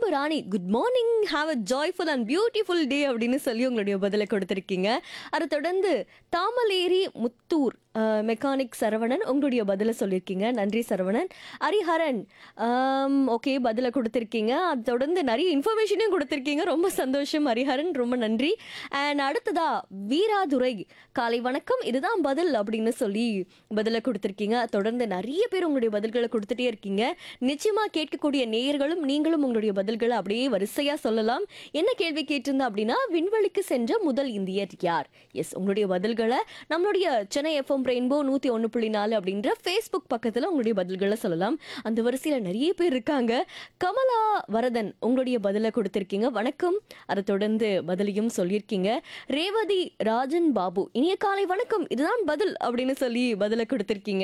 Rani good morning have a joyful and beautiful day அப்படின்னு சொல்லி உங்களுடைய பதிலை கொடுத்துருக்கீங்க அதை தொடர்ந்து தாமலேரி முத்தூர் மெக்கானிக் சரவணன் உங்களுடைய பதிலை சொல்லியிருக்கீங்க நன்றி சரவணன் ஹரிஹரன் ஓகே பதிலை கொடுத்துருக்கீங்க அதை தொடர்ந்து நிறைய இன்ஃபர்மேஷனையும் கொடுத்துருக்கீங்க ரொம்ப சந்தோஷம் ஹரிஹரன் ரொம்ப நன்றி அண்ட் அடுத்ததா வீராதுரை காலை வணக்கம் இதுதான் பதில் அப்படின்னு சொல்லி பதிலை கொடுத்துருக்கீங்க தொடர்ந்து நிறைய பேர் உங்களுடைய பதில்களை கொடுத்துட்டே இருக்கீங்க நிச்சயமா கேட்கக்கூடிய நேயர்களும் நீங்களும் உங்களுடைய பதில்களை அப்படியே வரிசையா சொல்லலாம் என்ன கேள்வி கேட்டிருந்தா அப்படின்னா விண்வெளிக்கு சென்ற முதல் இந்தியர் யார் எஸ் உங்களுடைய பதில்களை நம்மளுடைய சென்னை எஃப்எம் ரெயின்போ நூத்தி ஒன்று புள்ளி நாலு அப்படின்ற ஃபேஸ்புக் பக்கத்துல உங்களுடைய பதில்களை சொல்லலாம் அந்த வரிசையில நிறைய பேர் இருக்காங்க கமலா வரதன் உங்களுடைய பதிலை கொடுத்திருக்கீங்க வணக்கம் அதை தொடர்ந்து பதிலையும் சொல்லியிருக்கீங்க ரேவதி ராஜன் பாபு இனிய காலை வணக்கம் இதுதான் பதில் அப்படின்னு சொல்லி பதிலை கொடுத்திருக்கீங்க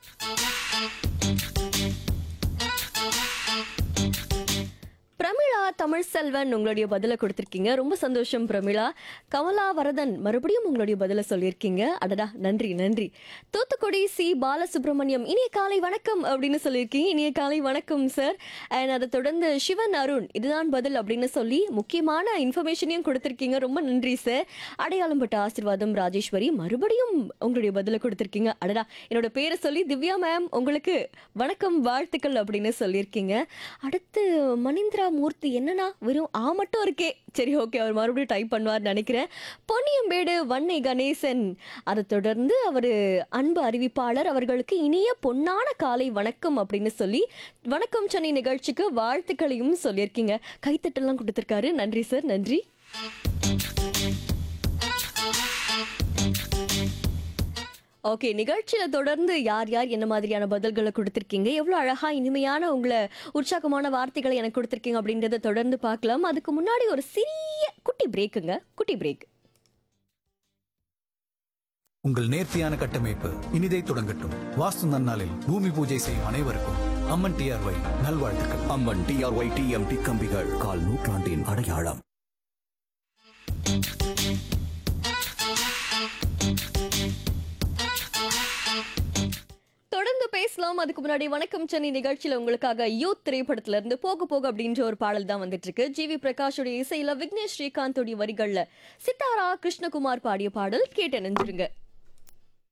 பிரமிளா தமிழ் செல்வன் உங்களுடைய பதிலை கொடுத்திருக்கீங்க ரொம்ப சந்தோஷம் பிரமிளா கமலா வரதன் மறுபடியும் உங்களுடைய பதிலை சொல்லியிருக்கீங்க அடடா நன்றி நன்றி தூத்துக்குடி சி பாலசுப்ரமணியம் இனிய காலை வணக்கம் அப்படின்னு சொல்லியிருக்கீங்க இனிய காலை வணக்கம் சார் அண்ட் அதை தொடர்ந்து சிவன் அருண் இதுதான் பதில் அப்படின்னு சொல்லி முக்கியமான இன்ஃபர்மேஷனையும் கொடுத்திருக்கீங்க ரொம்ப நன்றி சார் அடையாளம் பட்ட ஆசிர்வாதம் ராஜேஸ்வரி மறுபடியும் உங்களுடைய பதிலை கொடுத்திருக்கீங்க அடடா என்னோட பேரை சொல்லி திவ்யா மேம் உங்களுக்கு வணக்கம் வாழ்த்துக்கள் அப்படின்னு சொல்லியிருக்கீங்க அடுத்து மணிந்திரா மூர்த்தி என்னன்னா வெறும் ஆ மட்டும் இருக்கே சரி ஓகே அவர் மறுபடியும் டைப் பண்ணுவார்னு நினைக்கிறேன் பொன்னியம்பேடு வன்னை கணேசன் அதை தொடர்ந்து அவர் அன்பு அறிவிப்பாளர் அவர்களுக்கு இனிய பொன்னான காலை வணக்கம் அப்படின்னு சொல்லி வணக்கம் சென்னை நிகழ்ச்சிக்கு வாழ்த்துக்களையும் சொல்லியிருக்கீங்க கைத்தட்டெல்லாம் கொடுத்துருக்காரு நன்றி சார் நன்றி ஓகே நிகழ்ச்சியில தொடர்ந்து யார் யார் என்ன மாதிரியான பதில்களை கொடுத்துருக்கீங்க எவ்வளோ அழகா இனிமையான உங்களை உற்சாகமான வார்த்தைகளை எனக்கு கொடுத்துருக்கீங்க அப்படின்றத தொடர்ந்து பார்க்கலாம் அதுக்கு முன்னாடி ஒரு சிறிய குட்டி பிரேக்குங்க குட்டி பிரேக் உங்கள் நேர்த்தியான கட்டமைப்பு இனிதை தொடங்கட்டும் வாஸ்து நன்னாளில் பூமி பூஜை செய்யும் அனைவருக்கும் அம்மன் டிஆர்ஒய் நல்வாழ்த்துக்கள் அம்மன் டிஆர்ஒய் டிஎம்டி கம்பிகள் கால் நூற்றாண்டின் அடையாளம் தொடர்ந்து பேசலாம் அதுக்கு முன்னாடி வணக்கம் சென்னை நிகழ்ச்சியில உங்களுக்காக யூத் திரைப்படத்துல இருந்து போக போக அப்படின்ற ஒரு பாடல் தான் வந்துட்டு இருக்கு ஜி வி பிரகாஷோட இசையில விக்னேஷ் ஸ்ரீகாந்தோடைய வரிகள்ல சித்தாரா கிருஷ்ணகுமார் பாடிய பாடல் கேட்டு நினைஞ்சிருங்க